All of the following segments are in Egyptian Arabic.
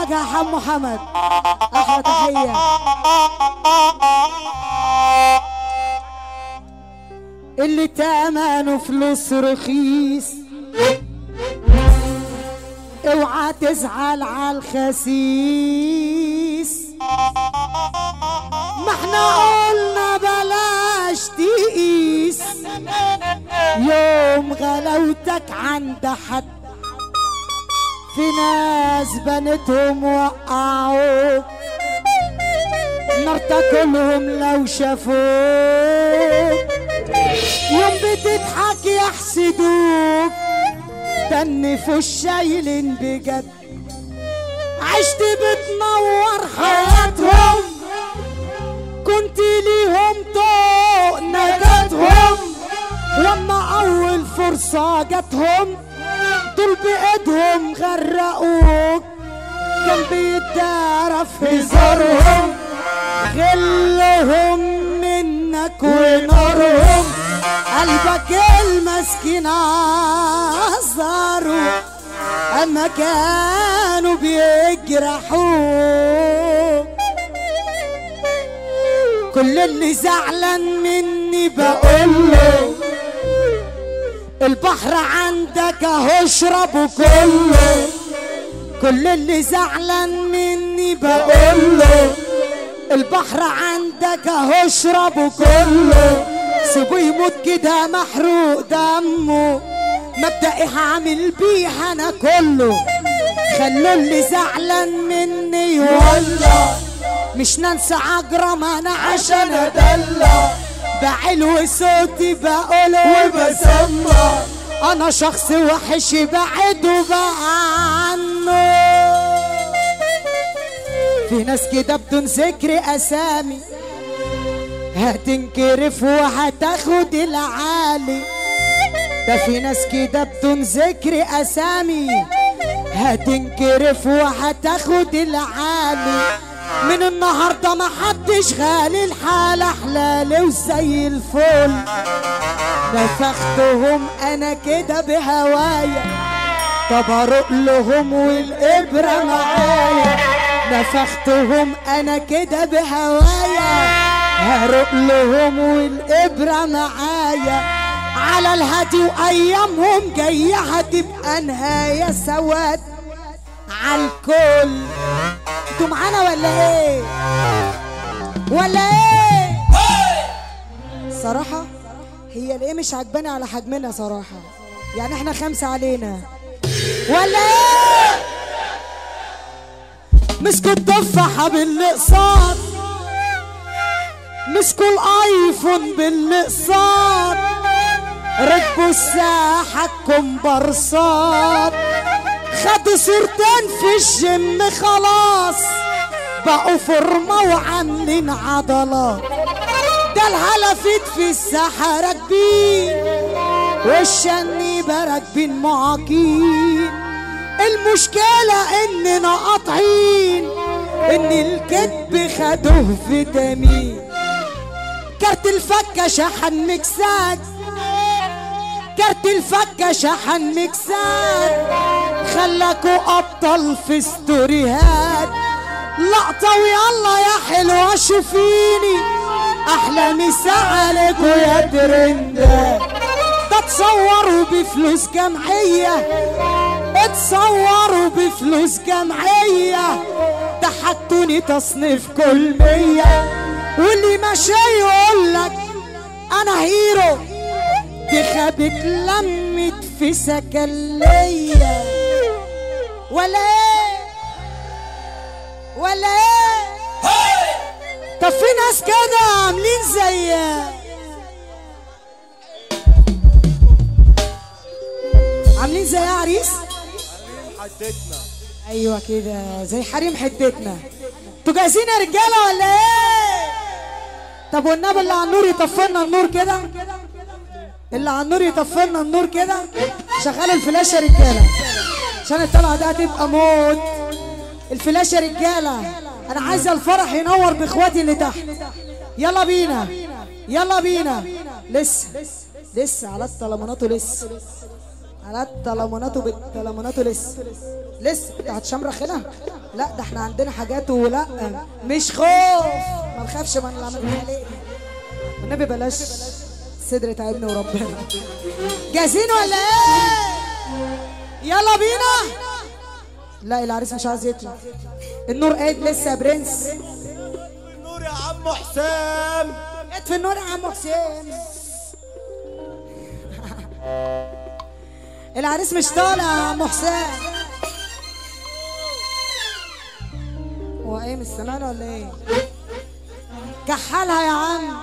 حاجة يا حم محمد أحلى تحية اللي تأمنوا فلوس رخيص اوعى تزعل على الخسيس ما احنا قلنا بلاش تقيس يوم غلاوتك عند حد في ناس بنتهم وقعوك نار تاكلهم لو شافوك يوم بتضحك يحسدوك تنفوا الشايلين بجد عشت بتنور حياتهم كنت ليهم طوق نجاتهم لما اول فرصة جاتهم دول بايدهم غرقوك كان بيتدارى في هزارهم غلهم منك ونارهم قلبك المسكين عذروا اما كانوا بيجرحوك كل اللي زعلان مني بقوله البحر عندك اهو اشربه كله كل اللي زعلان مني بقوله البحر عندك اهو اشربه كله سيبه يموت كده محروق دمه مبدئي هعمل بيه انا كله خلوا اللي زعلان مني ولا مش ننسى عجرم انا عشان ادلع بعلو صوتي بقوله وبسمع انا شخص وحش بعده بقى عنه في ناس كده بدون ذكر اسامي هتنكرف وهتاخد العالي ده في ناس كده بدون ذكر اسامي هتنكرف وهتاخد العالي من النهارده ما حدش غالي الحالة حلال وزي الفل نفختهم انا كده بهوايا طب اروق لهم والابره معايا نفختهم انا كده بهوايا هروق لهم والابره معايا على الهادي وايامهم جايه هتبقى نهايه سواد عالكل انتوا معانا ولا ايه ولا ايه صراحة هي الايه مش عجباني على حجمنا صراحة يعني احنا خمسة علينا ولا ايه مسكوا التفاحة بالنقصات مسكوا الايفون بالنقصات ركبوا الساحة كومبارسات خدوا صورتين في الجيم خلاص بقوا فورمة وعاملين عضلات ده الهلفت في الساحة راكبين والشنيبة راكبين معاقين المشكلة اننا قاطعين ان الكذب خدوه فيتامين كارت الفكة شحن مكسات كارت الفكة شحن مكسات خلاكوا ابطال في ستوريهات لقطة ويلا يا حلوة شوفيني احلى مساء عليكوا يا ترندات ده تصوروا بفلوس جمعية اتصوروا بفلوس جمعية ضحكتوني تصنيف كل مية واللي ماشي يقولك انا هيرو دي خدت لمت في سكلية ولا ايه ولا ايه طب في ناس كده عاملين زي عاملين زي عريس حدتنا ايوه كده زي حريم حتتنا انتوا جاهزين يا رجاله ولا ايه طب والنبي اللي على النور يطفلنا النور كده اللي على النور يطفلنا النور كده شغال الفلاشه رجاله عشان الطلعه دي هتبقى موت الفلاشه رجاله انا عايز الفرح ينور باخواتي اللي تحت يلا بينا يلا بينا لسه لسه على الطلبانات لسه على تلموناته بالتلموناته لسه لسه انت هتشمرخ هنا لا ده احنا عندنا حاجات ولا مش خوف ما نخافش من اللي عملنا عليه والنبي بلاش صدر تعبني وربنا جاهزين ولا ايه يلا بينا لا العريس مش عايز يطلع النور قايد لسه يا برنس نور يا عم حسام اطفي النور يا عم حسين العريس مش طالع يا عم حسين هو ايه مش سامعنا ولا ايه كحلها يا عم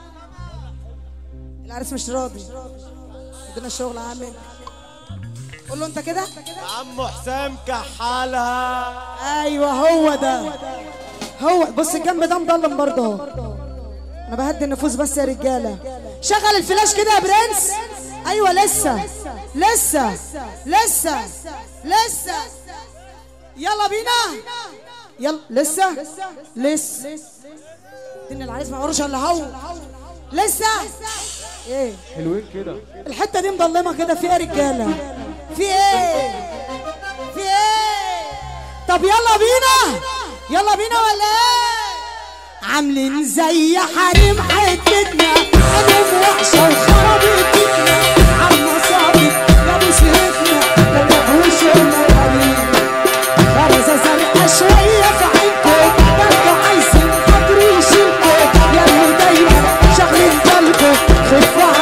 العريس مش راضي ادينا الشغل يا عم قول له انت كده يا عم حسام كحالها ايوه هو ده هو بص الجنب ده مضلم برضه اهو انا بهدي النفوس بس يا رجاله شغل الفلاش كده يا برنس ايوه لسه لسه لسه لسه يلا بينا يلا لسه لسه ان العريس ما عمروش الا هو لسه ايه حلوين كده الحته دي مضلمه كده في ايه يا رجاله في ايه في ايه طب يلا بينا يلا بينا ولا ايه عاملين زي حريم حتتنا قلوب وحشه وخرابيتنا عالمصابي جابوا سيرتنا للوحوش والمقابيل غرزه زرقا شويه في عينكم برضه عايزين حضر يشيلكم يا اللي دايما شاغلين بالكم خفوا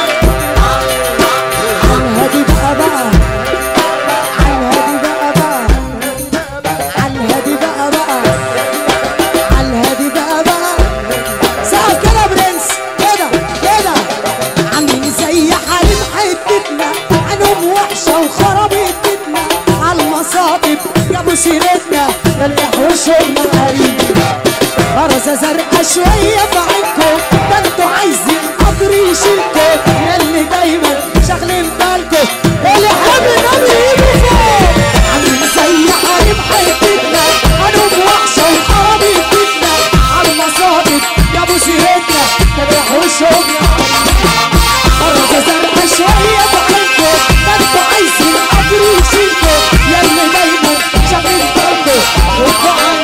عن هادي بقى بقى عن هادي بقى بقى عن هادي بقى بقى عن هادي بقى بقى سقف كده يا برنس كده كده عاملين زي حريم حتتنا عنهم وحشه وخرابيتنا عالمصائب جابوا سيرتنا للوحوش والمقاريب غرزة زرقا شوية في عينكم ده انتوا عايزين قدر يشيلكم ياللي دايما شاغلين بالكم اللي حابب النبي يجي فوق عاملين زي حريم حياتنا قلوب وحشة وحرابيتنا عالمصائب جابوا سيرتنا تبيحوشهم غرزة زرقا شوية في عينكم ده انتوا عايزين قدر يشيلكم ياللي دايما شاغلين بالكم وفوق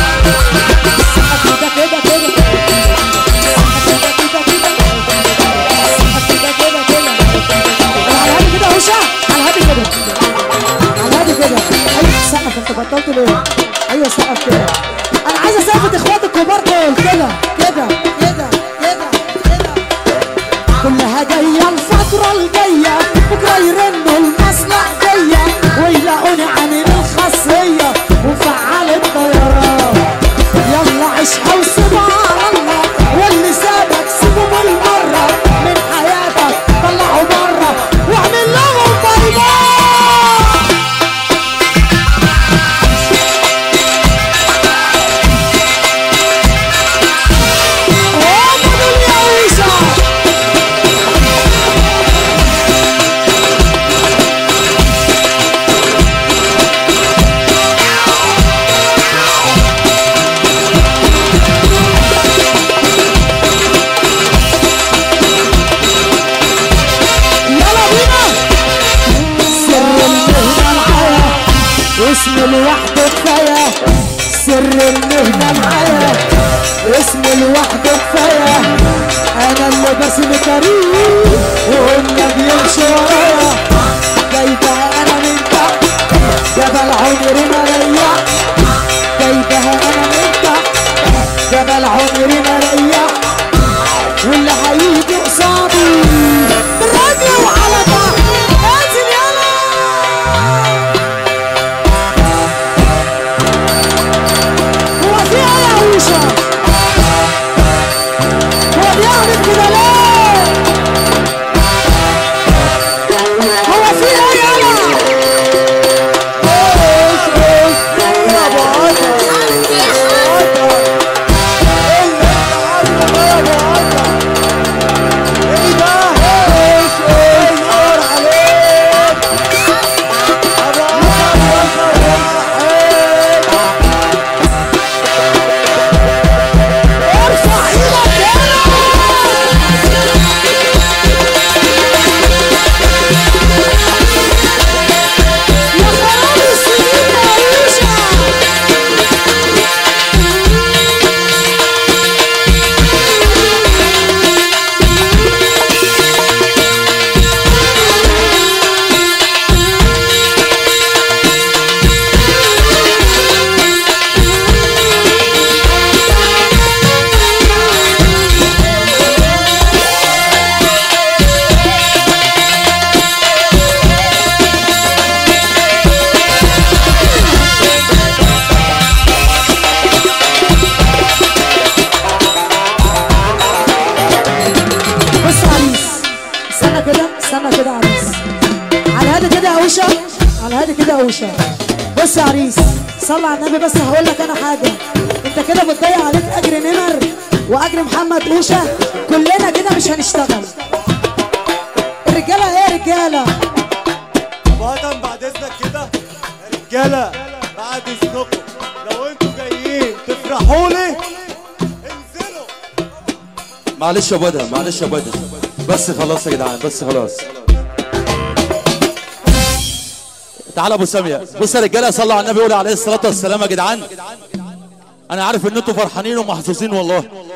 كده كده كده كده كده كده كده كده على هادي كده هوشة على هادي كده على هادي كده ايوه سقف انت بطلت ليه ايوه سقف كده انا عايز اسقف اخواتي الكبار دول كده كده كده كده كده كلها جاية الفترة الجاية بكرة يرنوا المصلح جاية ويلاقوني عامل الخاصية وفعال الطيران يلا عيشها وسيبها على الله واللي سابك سيبه بالمرة من حياتك طلعه بره واعمل لهم باي باي وامنوا يا عيسى يلا بينا سر المهنة معايا اسم لوحده كفاية سر المهنة معايا اسم لوحده كفاية انا اللي باسم كريم وهم بيمشوا ورايا جايبها انا من تحت جبل عمري ما ريح جايبها انا من تحت جبل عمري ما ريح واللي هيجي قصادي بالراديو وعلى تحت انزل يلا هو في ايه يا عيشة هو بيعمل كده ليه هو في ايه يلا ايش ايش يا بابا اوشا بص يا عريس صلى على النبي بس هقول لك انا حاجه انت كده بتضيع عليك اجر نمر واجر محمد اوشا كلنا كده مش هنشتغل الرجاله ايه يا رجاله وطن بعد اذنك كده يا رجاله بعد اذنكم لو انتوا جايين تفرحوا لي انزلوا معلش يا بدر معلش يا بدر بس خلاص يا جدعان بس خلاص تعالى ابو ساميه بص يا رجاله صلوا على النبي وقولوا عليه الصلاه والسلام يا جدعان انا عارف ان انتوا فرحانين ومحظوظين والله